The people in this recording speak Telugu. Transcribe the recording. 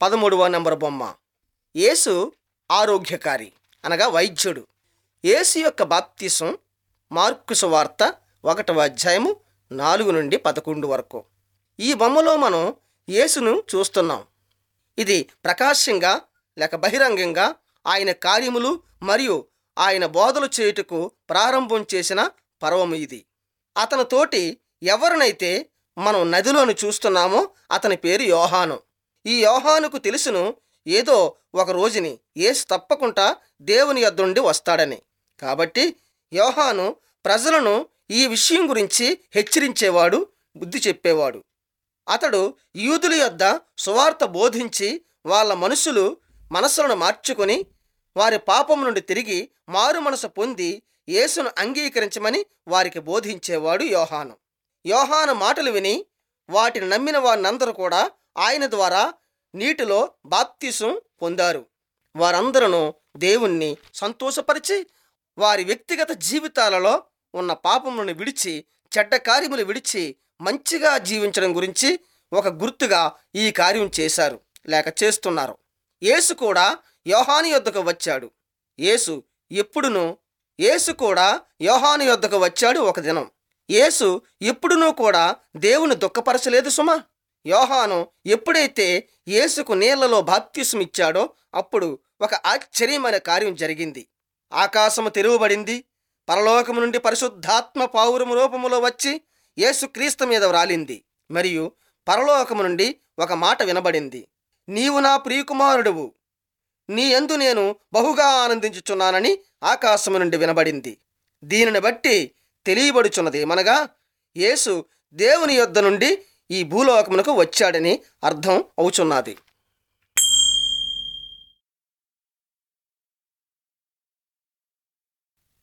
పదమూడవ నెంబర్ బొమ్మ యేసు ఆరోగ్యకారి అనగా వైద్యుడు యేసు యొక్క బాప్తిసం మార్కు సువార్త ఒకటవ అధ్యాయము నాలుగు నుండి పదకొండు వరకు ఈ బొమ్మలో మనం యేసును చూస్తున్నాం ఇది ప్రకాశంగా లేక బహిరంగంగా ఆయన కార్యములు మరియు ఆయన బోధలు చేయుటకు ప్రారంభం చేసిన పర్వము ఇది అతని తోటి ఎవరినైతే మనం నదిలోను చూస్తున్నామో అతని పేరు యోహాను ఈ యోహానుకు తెలుసును ఏదో ఒక రోజుని యేసు తప్పకుండా దేవుని యొద్దుండి వస్తాడని కాబట్టి యోహాను ప్రజలను ఈ విషయం గురించి హెచ్చరించేవాడు బుద్ధి చెప్పేవాడు అతడు యూదుల యొద్ద సువార్త బోధించి వాళ్ళ మనుషులు మనస్సులను మార్చుకొని వారి పాపం నుండి తిరిగి మారు మనసు పొంది యేసును అంగీకరించమని వారికి బోధించేవాడు యోహాను యోహాను మాటలు విని వాటిని నమ్మిన వారినందరూ కూడా ఆయన ద్వారా నీటిలో బాప్తిసం పొందారు వారందరూ దేవుణ్ణి సంతోషపరిచి వారి వ్యక్తిగత జీవితాలలో ఉన్న పాపములను విడిచి చెడ్డ కార్యములు విడిచి మంచిగా జీవించడం గురించి ఒక గుర్తుగా ఈ కార్యం చేశారు లేక చేస్తున్నారు యేసు కూడా యోహాని యొద్దకు వచ్చాడు యేసు ఎప్పుడునూ యేసు కూడా యోహాను యొద్దకు వచ్చాడు ఒక దినం యేసు ఎప్పుడునూ కూడా దేవుని దుఃఖపరచలేదు సుమా యోహాను ఎప్పుడైతే యేసుకు నీళ్లలో బాప్తిసం ఇచ్చాడో అప్పుడు ఒక ఆశ్చర్యమైన కార్యం జరిగింది ఆకాశము తెరువబడింది పరలోకము నుండి పరిశుద్ధాత్మ పావురము రూపములో వచ్చి యేసుక్రీస్తు మీద వ్రాలింది మరియు పరలోకము నుండి ఒక మాట వినబడింది నీవు నా ప్రియకుమారుడువు నీ యందు నేను బహుగా ఆనందించుచున్నానని ఆకాశము నుండి వినబడింది దీనిని బట్టి తెలియబడుచున్నది మనగా యేసు దేవుని యొద్ద నుండి ఈ భూలోకమునకు వచ్చాడని అర్థం అవుచున్నది